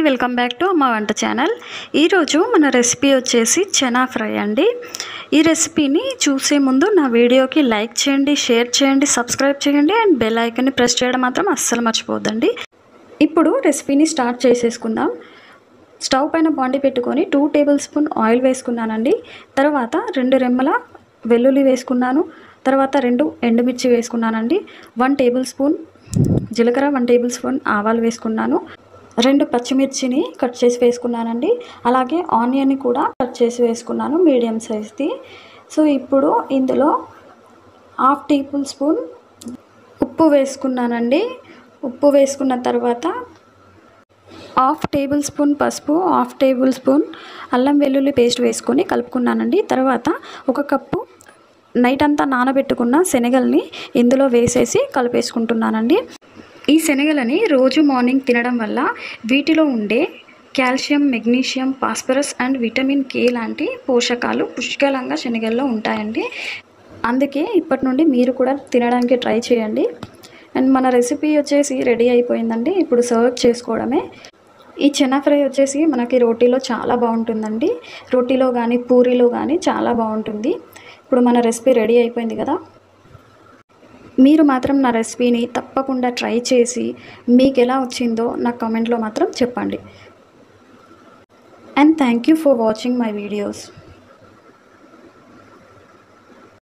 welcome back to అమ్మ వంట channel ఈరోజు మన రెసిపీ వచ్చేసి చెనా ఫ్రై అండి ఈ రెసిపీని చూసే ముందు నా వీడియోకి లైక్ చేయండి షేర్ చేయండి సబ్స్క్రైబ్ చేయండి అండ్ బెల్ ఐకన్ని ప్రెస్ చేయడం మాత్రం అస్సలు మర్చిపోద్దండి ఇప్పుడు రెసిపీని స్టార్ట్ చేసేసుకుందాం స్టవ్ పైన బాండి పెట్టుకొని టూ టేబుల్ స్పూన్ ఆయిల్ వేసుకున్నానండి తర్వాత రెండు రెమ్మల వెల్లుల్లి వేసుకున్నాను తర్వాత రెండు ఎండుమిర్చి వేసుకున్నానండి వన్ టేబుల్ స్పూన్ జీలకర్ర వన్ టేబుల్ స్పూన్ ఆవాలు వేసుకున్నాను రెండు పచ్చిమిర్చిని కట్ చేసి వేసుకున్నానండి అలాగే ఆనియన్ని కూడా కట్ చేసి వేసుకున్నాను మీడియం సైజ్ది సో ఇప్పుడు ఇందులో హాఫ్ టేబుల్ స్పూన్ ఉప్పు వేసుకున్నానండి ఉప్పు వేసుకున్న తర్వాత హాఫ్ టేబుల్ స్పూన్ పసుపు హాఫ్ టేబుల్ స్పూన్ అల్లం వెల్లుల్లి పేస్ట్ వేసుకొని కలుపుకున్నానండి తర్వాత ఒక కప్పు నైట్ అంతా నానబెట్టుకున్న శనగల్ని ఇందులో వేసేసి కలిపేసుకుంటున్నానండి ఈ శనగలని రోజు మార్నింగ్ తినడం వల్ల వీటిలో ఉండే calcium magnesium phosphorus and vitamin K లాంటి పోషకాలు పుష్కలంగా శనగల్లో ఉంటాయండి అందుకే ఇప్పటి నుండి మీరు కూడా తినడానికి ట్రై చేయండి అండ్ మన రెసిపీ వచ్చేసి రెడీ అయిపోయిందండి ఇప్పుడు సర్వ్ చేసుకోవడమే ఈ చెనా ఫ్రై వచ్చేసి మనకి రోటీలో చాలా బాగుంటుందండి రోటీలో కానీ పూరీలో కానీ చాలా బాగుంటుంది ఇప్పుడు మన రెసిపీ రెడీ అయిపోయింది కదా మీరు మాత్రం నా రెసిపీని తప్పకుండా ట్రై చేసి మీకు ఎలా వచ్చిందో నా కామెంట్లో మాత్రం చెప్పండి and thank you for watching my videos